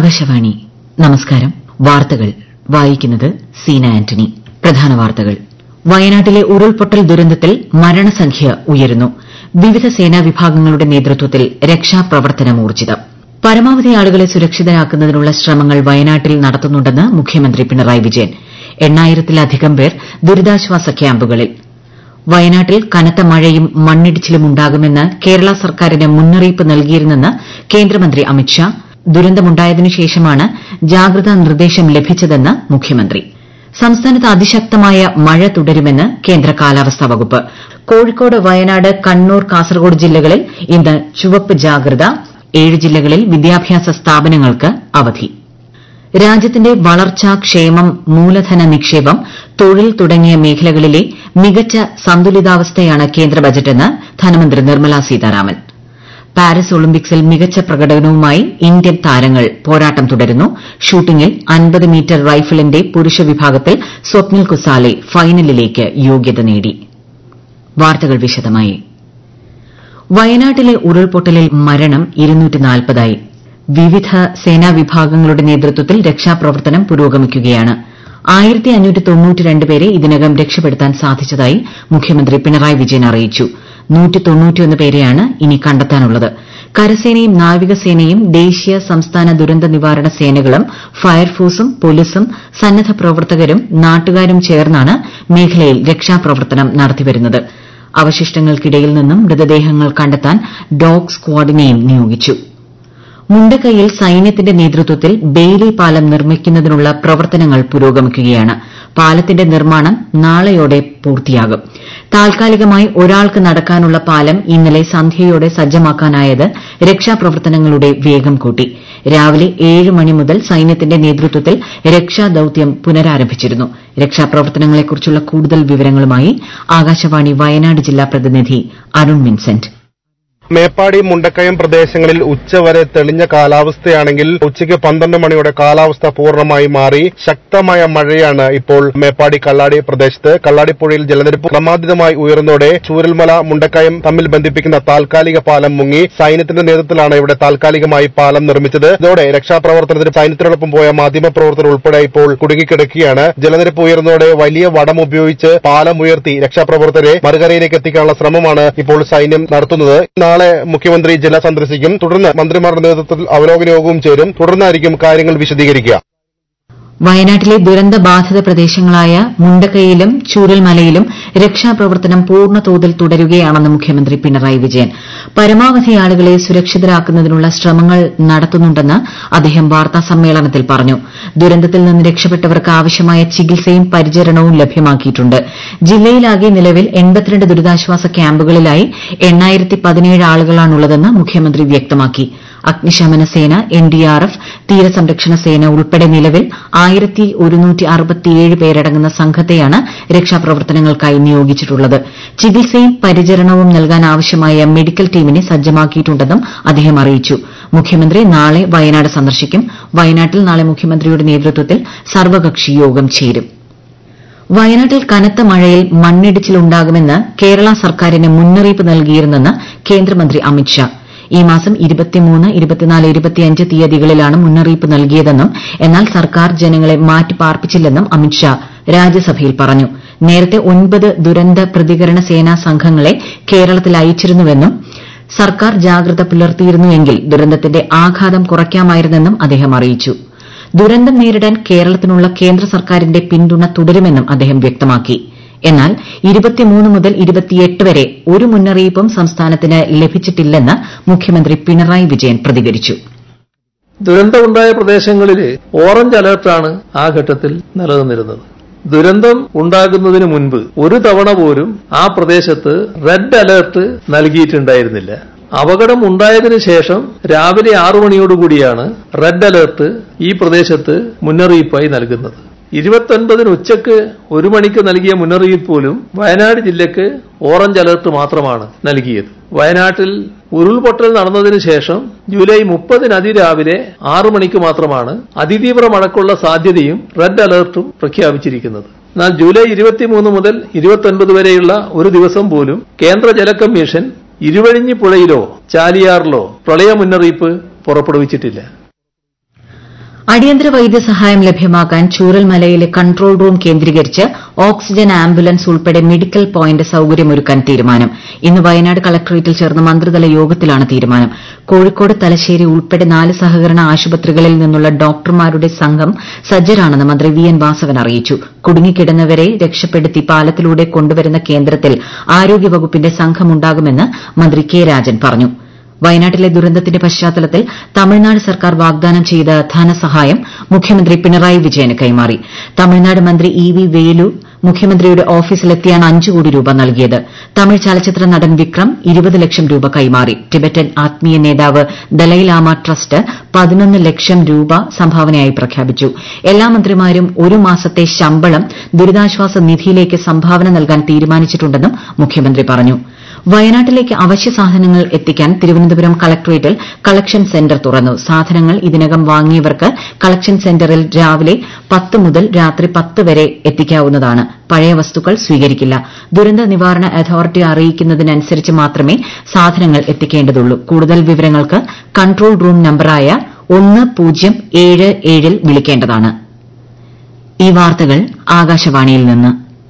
ആകാശവാണി നമസ്കാരം വാർത്തകൾ വായിക്കുന്നത് സീന ആന്റണി പ്രധാന വാർത്തകൾ വയനാട്ടിലെ ഉരുൾപൊട്ടൽ ദുരന്തത്തിൽ മരണസംഖ്യ ഉയരുന്നു വിവിധ സേനാ വിഭാഗങ്ങളുടെ നേതൃത്വത്തിൽ രക്ഷാപ്രവർത്തനം ഊർജ്ജിതം പരമാവധി ആളുകളെ സുരക്ഷിതരാക്കുന്നതിനുള്ള ശ്രമങ്ങൾ വയനാട്ടിൽ നടത്തുന്നുണ്ടെന്ന് മുഖ്യമന്ത്രി പിണറായി വിജയൻ എണ്ണായിരത്തിലധികം പേർ ദുരിതാശ്വാസ ക്യാമ്പുകളിൽ വയനാട്ടിൽ കനത്ത മഴയും മണ്ണിടിച്ചിലും ഉണ്ടാകുമെന്ന് കേരള സർക്കാരിന് മുന്നറിയിപ്പ് നൽകിയിരുന്നെന്ന് കേന്ദ്രമന്ത്രി അമിത്ഷാ ദുരന്തമുണ്ടായതിനു ശേഷമാണ് ജാഗ്രതാ നിർദ്ദേശം ലഭിച്ചതെന്ന് മുഖ്യമന്ത്രി സംസ്ഥാനത്ത് അതിശക്തമായ മഴ തുടരുമെന്ന് കേന്ദ്ര കാലാവസ്ഥാ വകുപ്പ് കോഴിക്കോട് വയനാട് കണ്ണൂർ കാസർഗോഡ് ജില്ലകളിൽ ഇന്ന് ചുവപ്പ് ജാഗ്രത ഏഴ് ജില്ലകളിൽ വിദ്യാഭ്യാസ സ്ഥാപനങ്ങൾക്ക് അവധി രാജ്യത്തിന്റെ വളർച്ച ക്ഷേമം മൂലധന നിക്ഷേപം തൊഴിൽ തുടങ്ങിയ മേഖലകളിലെ മികച്ച സന്തുലിതാവസ്ഥയാണ് കേന്ദ്ര ബജറ്റെന്ന് ധനമന്ത്രി നിർമ്മല സീതാരാമൻ പാരീസ് ഒളിമ്പിക്സിൽ മികച്ച പ്രകടനവുമായി ഇന്ത്യൻ താരങ്ങൾ പോരാട്ടം തുടരുന്നു ഷൂട്ടിംഗിൽ അൻപത് മീറ്റർ റൈഫിളിന്റെ പുരുഷ വിഭാഗത്തിൽ സ്വപ്നിൽ കുസാലെ ഫൈനലിലേക്ക് യോഗ്യത നേടി വാർത്തകൾ വിശദമായി വയനാട്ടിലെ ഉരുൾപൊട്ടലിൽ മരണം ആയി വിവിധ സേനാ വിഭാഗങ്ങളുടെ നേതൃത്വത്തിൽ രക്ഷാപ്രവർത്തനം പുരോഗമിക്കുകയാണ് പേരെ ഇതിനകം രക്ഷപ്പെടുത്താൻ സാധിച്ചതായി മുഖ്യമന്ത്രി പിണറായി വിജയൻ അറിയിച്ചു പേരെയാണ് ഇനി കണ്ടെത്താനുള്ളത് കരസേനയും നാവികസേനയും ദേശീയ സംസ്ഥാന ദുരന്ത നിവാരണ സേനകളും ഫയർഫോഴ്സും പോലീസും സന്നദ്ധ പ്രവർത്തകരും നാട്ടുകാരും ചേർന്നാണ് മേഖലയിൽ രക്ഷാപ്രവർത്തനം നടത്തിവരുന്നത് അവശിഷ്ടങ്ങൾക്കിടയിൽ നിന്നും മൃതദേഹങ്ങൾ കണ്ടെത്താൻ ഡോഗ് സ്ക്വാഡിനെയും നിയോഗിച്ചു മുണ്ടക്കൈയിൽ സൈന്യത്തിന്റെ നേതൃത്വത്തിൽ ബെയ്ലി പാലം നിർമ്മിക്കുന്നതിനുള്ള പ്രവർത്തനങ്ങൾ പുരോഗമിക്കുകയാണ് പാലത്തിന്റെ നിർമ്മാണം നാളെയോടെ പൂർത്തിയാകും താൽക്കാലികമായി ഒരാൾക്ക് നടക്കാനുള്ള പാലം ഇന്നലെ സന്ധ്യയോടെ സജ്ജമാക്കാനായത് രക്ഷാപ്രവർത്തനങ്ങളുടെ വേഗം കൂട്ടി രാവിലെ ഏഴ് മണി മുതൽ സൈന്യത്തിന്റെ നേതൃത്വത്തിൽ രക്ഷാദൌത്യം പുനരാരംഭിച്ചിരുന്നു രക്ഷാപ്രവർത്തനങ്ങളെക്കുറിച്ചുള്ള കൂടുതൽ വിവരങ്ങളുമായി ആകാശവാണി വയനാട് ജില്ലാ പ്രതിനിധി അരുൺ വിൻസെന്റ് മേപ്പാടി മുണ്ടക്കയം പ്രദേശങ്ങളിൽ ഉച്ചവരെ തെളിഞ്ഞ കാലാവസ്ഥയാണെങ്കിൽ ഉച്ചയ്ക്ക് പന്ത്രണ്ട് മണിയോടെ കാലാവസ്ഥ പൂർണ്ണമായി മാറി ശക്തമായ മഴയാണ് ഇപ്പോൾ മേപ്പാടി കള്ളാടി പ്രദേശത്ത് കള്ളാടിപ്പുഴയിൽ ജലനിരപ്പ് ക്രമാതീതമായി ഉയർന്നതോടെ ചൂരൽമല മുണ്ടക്കയം തമ്മിൽ ബന്ധിപ്പിക്കുന്ന താൽക്കാലിക പാലം മുങ്ങി സൈന്യത്തിന്റെ നേതൃത്വത്തിലാണ് ഇവിടെ താൽക്കാലികമായി പാലം നിർമ്മിച്ചത് ഇതോടെ രക്ഷാപ്രവർത്തനത്തിന് സൈന്യത്തിനോടൊപ്പം പോയ മാധ്യമപ്രവർത്തകർ ഉൾപ്പെടെ ഇപ്പോൾ കുടുങ്ങിക്കിടക്കുകയാണ് ജലനിരപ്പ് ഉയർന്നതോടെ വലിയ വടം ഉപയോഗിച്ച് പാലം ഉയർത്തി രക്ഷാപ്രവർത്തകരെ മറുകരയിലേക്ക് എത്തിക്കാനുള്ള ശ്രമമാണ് ഇപ്പോൾ സൈന്യം നടത്തുന്നത് നാളെ മുഖ്യമന്ത്രി ജില്ല സന്ദർശിക്കും തുടർന്ന് മന്ത്രിമാരുടെ നേതൃത്വത്തിൽ അവലോകന യോഗവും ചേരും തുടർന്നായിരിക്കും കാര്യങ്ങൾ വിശദീകരിക്കുക വയനാട്ടിലെ ദുരന്തബാധിത പ്രദേശങ്ങളായ മുണ്ടക്കൈയിലും ചൂരൽമലയിലും രക്ഷാപ്രവർത്തനം പൂർണ്ണതോതിൽ തുടരുകയാണെന്ന് മുഖ്യമന്ത്രി പിണറായി വിജയൻ പരമാവധി ആളുകളെ സുരക്ഷിതരാക്കുന്നതിനുള്ള ശ്രമങ്ങൾ നടത്തുന്നുണ്ടെന്ന് അദ്ദേഹം വാർത്താസമ്മേളനത്തിൽ പറഞ്ഞു ദുരന്തത്തിൽ നിന്ന് രക്ഷപ്പെട്ടവർക്ക് ആവശ്യമായ ചികിത്സയും പരിചരണവും ലഭ്യമാക്കിയിട്ടുണ്ട് ജില്ലയിലാകെ നിലവിൽ എൺപത്തിരണ്ട് ദുരിതാശ്വാസ ക്യാമ്പുകളിലായി എണ്ണായിരത്തി പതിനേഴ് ആളുകളാണുള്ളതെന്ന് മുഖ്യമന്ത്രി വ്യക്തമാക്കി അഗ്നിശമന സേന എൻഡിആർഎഫ് തീരസംരക്ഷണ സേന ഉൾപ്പെടെ നിലവിൽ ആയിരത്തി ഒരുന്നൂറ്റി അറുപത്തിയേഴ് പേരടങ്ങുന്ന സംഘത്തെയാണ് രക്ഷാപ്രവർത്തനങ്ങൾക്കായി നിയോഗിച്ചിട്ടുള്ളത് ചികിത്സയും പരിചരണവും നൽകാൻ ആവശ്യമായ മെഡിക്കൽ ടീമിനെ സജ്ജമാക്കിയിട്ടുണ്ടെന്നും അദ്ദേഹം അറിയിച്ചു മുഖ്യമന്ത്രി നാളെ വയനാട് സന്ദർശിക്കും വയനാട്ടിൽ നാളെ മുഖ്യമന്ത്രിയുടെ നേതൃത്വത്തിൽ സർവകക്ഷി യോഗം ചേരും വയനാട്ടിൽ കനത്ത മഴയിൽ മണ്ണിടിച്ചിലുണ്ടാകുമെന്ന് കേരള സർക്കാരിന് മുന്നറിയിപ്പ് നൽകിയിരുന്നെന്ന് കേന്ദ്രമന്ത്രി അമിത്ഷാ ഈ മാസം തീയതികളിലാണ് മുന്നറിയിപ്പ് നൽകിയതെന്നും എന്നാൽ സർക്കാർ ജനങ്ങളെ മാറ്റിപ്പാർപ്പിച്ചില്ലെന്നും അമിത്ഷാ രാജ്യസഭയിൽ പറഞ്ഞു നേരത്തെ ഒൻപത് ദുരന്ത പ്രതികരണ സേനാ സംഘങ്ങളെ കേരളത്തിൽ അയച്ചിരുന്നുവെന്നും സർക്കാർ ജാഗ്രത പുലർത്തിയിരുന്നുവെങ്കിൽ ദുരന്തത്തിന്റെ ആഘാതം കുറയ്ക്കാമായിരുന്നെന്നും അദ്ദേഹം അറിയിച്ചു ദുരന്തം നേരിടാൻ കേരളത്തിനുള്ള കേന്ദ്ര സർക്കാരിന്റെ പിന്തുണ തുടരുമെന്നും അദ്ദേഹം വ്യക്തമാക്കി എന്നാൽ മുതൽ വരെ ഒരു മുന്നറിയിപ്പും സംസ്ഥാനത്തിന് ലഭിച്ചിട്ടില്ലെന്ന് മുഖ്യമന്ത്രി പിണറായി വിജയൻ പ്രതികരിച്ചു ദുരന്തമുണ്ടായ പ്രദേശങ്ങളിൽ ഓറഞ്ച് അലർട്ടാണ് ആ ഘട്ടത്തിൽ നിലനിന്നിരുന്നത് ദുരന്തം ഉണ്ടാകുന്നതിന് മുൻപ് ഒരു തവണ പോലും ആ പ്രദേശത്ത് റെഡ് അലർട്ട് നൽകിയിട്ടുണ്ടായിരുന്നില്ല അപകടം ഉണ്ടായതിനു ശേഷം രാവിലെ ആറു മണിയോടുകൂടിയാണ് റെഡ് അലർട്ട് ഈ പ്രദേശത്ത് മുന്നറിയിപ്പായി നൽകുന്നത് ഇരുപത്തൊൻപതിന് ഉച്ചക്ക് ഒരു മണിക്ക് നൽകിയ മുന്നറിയിപ്പ് പോലും വയനാട് ജില്ലക്ക് ഓറഞ്ച് അലർട്ട് മാത്രമാണ് നൽകിയത് വയനാട്ടിൽ ഉരുൾപൊട്ടൽ നടന്നതിന് ശേഷം ജൂലൈ മുപ്പതിന് അതിരാവിലെ ആറു മണിക്ക് മാത്രമാണ് അതിതീവ്ര മഴക്കുള്ള സാധ്യതയും റെഡ് അലർട്ടും പ്രഖ്യാപിച്ചിരിക്കുന്നത് എന്നാൽ ജൂലൈ ഇരുപത്തിമൂന്ന് മുതൽ ഇരുപത്തൊൻപത് വരെയുള്ള ഒരു ദിവസം പോലും കേന്ദ്ര ജല കമ്മീഷൻ ഇരുവഴിഞ്ഞി പുഴയിലോ ചാലിയാറിലോ പ്രളയ മുന്നറിയിപ്പ് പുറപ്പെടുവിച്ചിട്ടില്ല അടിയന്തര വൈദ്യസഹായം ലഭ്യമാക്കാൻ ചൂരൽമലയിലെ കൺട്രോൾ റൂം കേന്ദ്രീകരിച്ച് ഓക്സിജൻ ആംബുലൻസ് ഉൾപ്പെടെ മെഡിക്കൽ പോയിന്റ് സൌകര്യമൊരുക്കാൻ തീരുമാനം ഇന്ന് വയനാട് കളക്ടറേറ്റിൽ ചേർന്ന മന്ത്രിതല യോഗത്തിലാണ് തീരുമാനം കോഴിക്കോട് തലശ്ശേരി ഉൾപ്പെടെ നാല് സഹകരണ ആശുപത്രികളിൽ നിന്നുള്ള ഡോക്ടർമാരുടെ സംഘം സജ്ജരാണെന്ന് മന്ത്രി വി എൻ വാസവൻ അറിയിച്ചു കുടുങ്ങിക്കിടന്നവരെ രക്ഷപ്പെടുത്തി പാലത്തിലൂടെ കൊണ്ടുവരുന്ന കേന്ദ്രത്തിൽ ആരോഗ്യവകുപ്പിന്റെ സംഘമുണ്ടാകുമെന്ന് മന്ത്രി കെ രാജൻ പറഞ്ഞു വയനാട്ടിലെ ദുരന്തത്തിന്റെ പശ്ചാത്തലത്തിൽ തമിഴ്നാട് സർക്കാർ വാഗ്ദാനം ചെയ്ത ധനസഹായം മുഖ്യമന്ത്രി പിണറായി വിജയന് കൈമാറി തമിഴ്നാട് മന്ത്രി ഇ വി വേലു മുഖ്യമന്ത്രിയുടെ ഓഫീസിലെത്തിയാണ് അഞ്ചു കോടി രൂപ നൽകിയത് തമിഴ് ചലച്ചിത്ര നടൻ വിക്രം ഇരുപത് ലക്ഷം രൂപ കൈമാറി ടിബറ്റൻ ആത്മീയ നേതാവ് ദലൈലാമ ട്രസ്റ്റ് പതിനൊന്ന് ലക്ഷം രൂപ സംഭാവനയായി പ്രഖ്യാപിച്ചു എല്ലാ മന്ത്രിമാരും ഒരു മാസത്തെ ശമ്പളം ദുരിതാശ്വാസ നിധിയിലേക്ക് സംഭാവന നൽകാൻ തീരുമാനിച്ചിട്ടുണ്ടെന്നും മുഖ്യമന്ത്രി പറഞ്ഞു വയനാട്ടിലേക്ക് അവശ്യ സാധനങ്ങൾ എത്തിക്കാൻ തിരുവനന്തപുരം കളക്ടറേറ്റിൽ കളക്ഷൻ സെന്റർ തുറന്നു സാധനങ്ങൾ ഇതിനകം വാങ്ങിയവർക്ക് കളക്ഷൻ സെന്ററിൽ രാവിലെ പത്ത് മുതൽ രാത്രി പത്ത് വരെ എത്തിക്കാവുന്നതാണ് പഴയ വസ്തുക്കൾ സ്വീകരിക്കില്ല ദുരന്ത നിവാരണ അതോറിറ്റി അറിയിക്കുന്നതിനനുസരിച്ച് മാത്രമേ സാധനങ്ങൾ എത്തിക്കേണ്ടതുള്ളൂ കൂടുതൽ വിവരങ്ങൾക്ക് കൺട്രോൾ റൂം നമ്പറായ ഒന്ന് പൂജ്യം ഏഴ് ഏഴിൽ വിളിക്കേണ്ടതാണ് ഈ വാർത്തകൾ ആകാശവാണിയിൽ നിന്ന്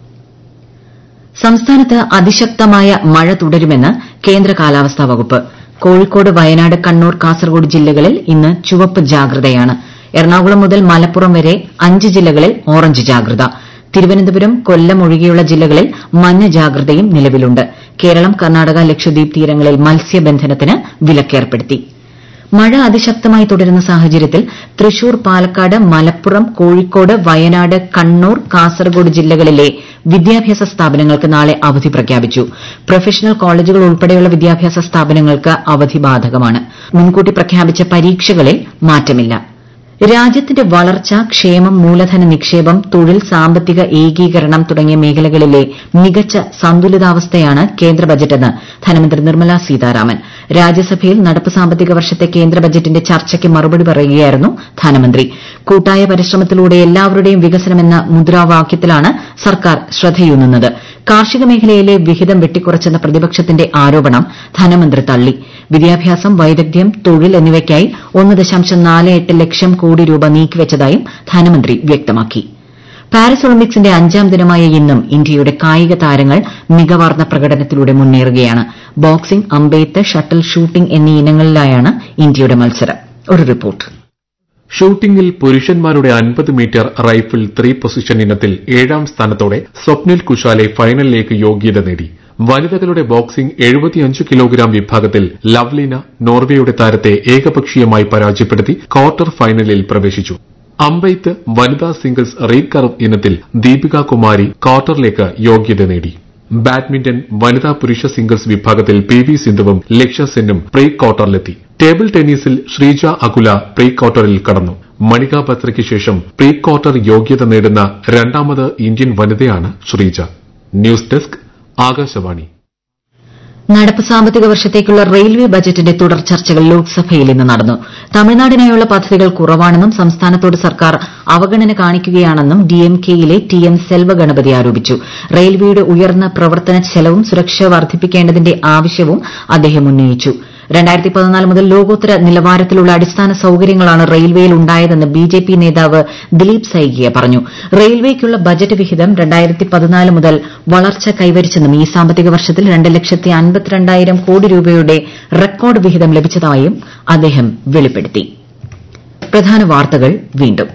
സംസ്ഥാനത്ത് അതിശക്തമായ മഴ തുടരുമെന്ന് കേന്ദ്ര കാലാവസ്ഥാ വകുപ്പ് കോഴിക്കോട് വയനാട് കണ്ണൂർ കാസർഗോഡ് ജില്ലകളിൽ ഇന്ന് ചുവപ്പ് ജാഗ്രതയാണ് എറണാകുളം മുതൽ മലപ്പുറം വരെ അഞ്ച് ജില്ലകളിൽ ഓറഞ്ച് ജാഗ്രത തിരുവനന്തപുരം കൊല്ലം ഒഴികെയുള്ള ജില്ലകളിൽ മഞ്ഞ ജാഗ്രതയും നിലവിലുണ്ട് കേരളം കർണാടക ലക്ഷദ്വീപ് തീരങ്ങളിൽ മത്സ്യബന്ധനത്തിന് വിലക്കേർപ്പെടുത്തി മഴ അതിശക്തമായി തുടരുന്ന സാഹചര്യത്തിൽ തൃശൂർ പാലക്കാട് മലപ്പുറം കോഴിക്കോട് വയനാട് കണ്ണൂർ കാസർഗോഡ് ജില്ലകളിലെ വിദ്യാഭ്യാസ സ്ഥാപനങ്ങൾക്ക് നാളെ അവധി പ്രഖ്യാപിച്ചു പ്രൊഫഷണൽ കോളേജുകൾ ഉൾപ്പെടെയുള്ള വിദ്യാഭ്യാസ സ്ഥാപനങ്ങൾക്ക് അവധി ബാധകമാണ് മുൻകൂട്ടി പ്രഖ്യാപിച്ച പരീക്ഷകളിൽ മാറ്റമില്ല രാജ്യത്തിന്റെ വളർച്ച ക്ഷേമം മൂലധന നിക്ഷേപം തൊഴിൽ സാമ്പത്തിക ഏകീകരണം തുടങ്ങിയ മേഖലകളിലെ മികച്ച സന്തുലിതാവസ്ഥയാണ് കേന്ദ്ര ബജറ്റെന്ന് ധനമന്ത്രി നിർമ്മല സീതാരാമൻ രാജ്യസഭയിൽ നടപ്പ് സാമ്പത്തിക വർഷത്തെ കേന്ദ്ര ബജറ്റിന്റെ ചർച്ചയ്ക്ക് മറുപടി പറയുകയായിരുന്നു ധനമന്ത്രി കൂട്ടായ പരിശ്രമത്തിലൂടെ എല്ലാവരുടെയും വികസനമെന്ന മുദ്രാവാക്യത്തിലാണ് സർക്കാർ ശ്രദ്ധയൂന്നുന്നത് കാർഷിക മേഖലയിലെ വിഹിതം വെട്ടിക്കുറച്ചെന്ന പ്രതിപക്ഷത്തിന്റെ ആരോപണം ധനമന്ത്രി തള്ളി വിദ്യാഭ്യാസം വൈദഗ്ധ്യം തൊഴിൽ എന്നിവയ്ക്കായി ഒന്ന് ദശാംശം നാല് എട്ട് ലക്ഷം കോടി രൂപ നീക്കിവച്ചതായും ധനമന്ത്രി വ്യക്തമാക്കി പാരീസ് ഒളിമ്പിക്സിന്റെ അഞ്ചാം ദിനമായ ഇന്നും ഇന്ത്യയുടെ കായിക താരങ്ങൾ മികവാർന്ന പ്രകടനത്തിലൂടെ മുന്നേറുകയാണ് ബോക്സിംഗ് അമ്പെയ്ത്ത് ഷട്ടിൽ ഷൂട്ടിംഗ് എന്നീ ഇനങ്ങളിലായാണ് ഇന്ത്യയുടെ മത്സരം ഒരു റിപ്പോർട്ട് ഷൂട്ടിംഗിൽ പുരുഷന്മാരുടെ അൻപത് മീറ്റർ റൈഫിൾ ത്രീ പൊസിഷൻ ഇനത്തിൽ ഏഴാം സ്ഥാനത്തോടെ സ്വപ്നിൽ കുശാലെ ഫൈനലിലേക്ക് യോഗ്യത നേടി വനിതകളുടെ ബോക്സിംഗ് എഴുപത്തിയഞ്ച് കിലോഗ്രാം വിഭാഗത്തിൽ ലവ്ലിന നോർവേയുടെ താരത്തെ ഏകപക്ഷീയമായി പരാജയപ്പെടുത്തി ക്വാർട്ടർ ഫൈനലിൽ പ്രവേശിച്ചു അമ്പെയ്ത്ത് വനിതാ സിംഗിൾസ് റീഡ് കർവ് ഇനത്തിൽ ദീപിക കുമാരി ക്വാർട്ടറിലേക്ക് യോഗ്യത നേടി ബാഡ്മിന്റൺ വനിതാ പുരുഷ സിംഗിൾസ് വിഭാഗത്തിൽ പി വി സിന്ധുവും ലക്ഷ്യ സെന്നും പ്രീ ക്വാർട്ടറിലെത്തി ടേബിൾ ടെന്നീസിൽ ശ്രീജ അകുല പ്രീ ക്വാർട്ടറിൽ കടന്നു മണിക ബത്രയ്ക്ക് ശേഷം പ്രീ ക്വാർട്ടർ യോഗ്യത നേടുന്ന രണ്ടാമത് ഇന്ത്യൻ വനിതയാണ് ശ്രീജ ന്യൂസ് ഡെസ്ക് ആകാശവാണി നടപ്പ് സാമ്പത്തിക വർഷത്തേക്കുള്ള റെയിൽവേ ബജറ്റിന്റെ തുടർ ചർച്ചകൾ ലോക്സഭയിൽ ഇന്ന് നടന്നു തമിഴ്നാടിനായുള്ള പദ്ധതികൾ കുറവാണെന്നും സംസ്ഥാനത്തോട് സർക്കാർ അവഗണന കാണിക്കുകയാണെന്നും ഡിഎംകെയിലെ ടി എം സെൽവഗണപതി ആരോപിച്ചു റെയിൽവേയുടെ ഉയർന്ന പ്രവർത്തന ചെലവും സുരക്ഷ വർദ്ധിപ്പിക്കേണ്ടതിന്റെ ആവശ്യവും അദ്ദേഹം ഉന്നയിച്ചു മുതൽ ലോകോത്തര നിലവാരത്തിലുള്ള അടിസ്ഥാന സൌകര്യങ്ങളാണ് റെയിൽവേയിൽ ഉണ്ടായതെന്ന് ബിജെപി നേതാവ് ദിലീപ് സൈകിയ പറഞ്ഞു റെയിൽവേയ്ക്കുള്ള ബജറ്റ് വിഹിതം മുതൽ വളർച്ച കൈവരിച്ചെന്നും ഈ സാമ്പത്തിക വർഷത്തിൽ രണ്ട് ലക്ഷത്തി അൻപത്തിരണ്ടായിരം കോടി രൂപയുടെ റെക്കോർഡ് വിഹിതം ലഭിച്ചതായും അദ്ദേഹം വെളിപ്പെടുത്തി പ്രധാന വാർത്തകൾ വീണ്ടും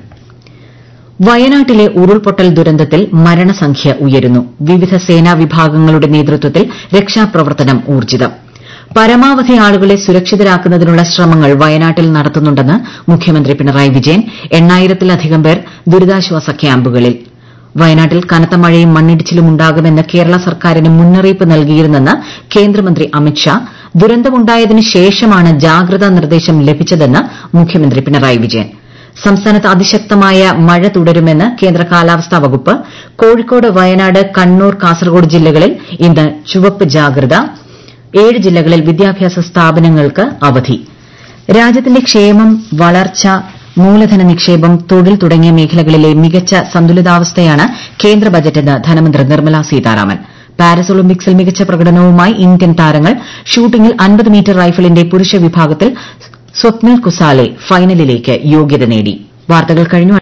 വയനാട്ടിലെ ഉരുൾപൊട്ടൽ ദുരന്തത്തിൽ മരണസംഖ്യ ഉയരുന്നു വിവിധ സേനാ വിഭാഗങ്ങളുടെ നേതൃത്വത്തിൽ രക്ഷാപ്രവർത്തനം ഊർജ്ജിതം പരമാവധി ആളുകളെ സുരക്ഷിതരാക്കുന്നതിനുള്ള ശ്രമങ്ങൾ വയനാട്ടിൽ നടത്തുന്നുണ്ടെന്ന് മുഖ്യമന്ത്രി പിണറായി വിജയൻ എണ്ണായിരത്തിലധികം പേർ ദുരിതാശ്വാസ ക്യാമ്പുകളിൽ വയനാട്ടിൽ കനത്ത മഴയും മണ്ണിടിച്ചിലും ഉണ്ടാകുമെന്ന് കേരള സർക്കാരിന് മുന്നറിയിപ്പ് നൽകിയിരുന്നെന്ന് കേന്ദ്രമന്ത്രി അമിത്ഷാ ദുരന്തമുണ്ടായതിനു ശേഷമാണ് ജാഗ്രതാ നിർദ്ദേശം ലഭിച്ചതെന്ന് മുഖ്യമന്ത്രി പിണറായി വിജയൻ സംസ്ഥാനത്ത് അതിശക്തമായ മഴ തുടരുമെന്ന് കേന്ദ്ര കാലാവസ്ഥാ വകുപ്പ് കോഴിക്കോട് വയനാട് കണ്ണൂർ കാസർഗോഡ് ജില്ലകളിൽ ഇന്ന് ചുവപ്പ് ജാഗ്രത ഏഴ് ജില്ലകളിൽ വിദ്യാഭ്യാസ സ്ഥാപനങ്ങൾക്ക് അവധി രാജ്യത്തിന്റെ ക്ഷേമം വളർച്ച മൂലധന നിക്ഷേപം തൊഴിൽ തുടങ്ങിയ മേഖലകളിലെ മികച്ച സന്തുലിതാവസ്ഥയാണ് കേന്ദ്ര ബജറ്റെന്ന് ധനമന്ത്രി നിർമ്മല സീതാരാമൻ പാരീസ് ഒളിമ്പിക്സിൽ മികച്ച പ്രകടനവുമായി ഇന്ത്യൻ താരങ്ങൾ ഷൂട്ടിംഗിൽ അൻപത് മീറ്റർ റൈഫിളിന്റെ പുരുഷ വിഭാഗത്തിൽ സ്വപ്നിൽ കുസാലെ ഫൈനലിലേക്ക് യോഗ്യത നേടി വാർത്തകൾ കഴിഞ്ഞു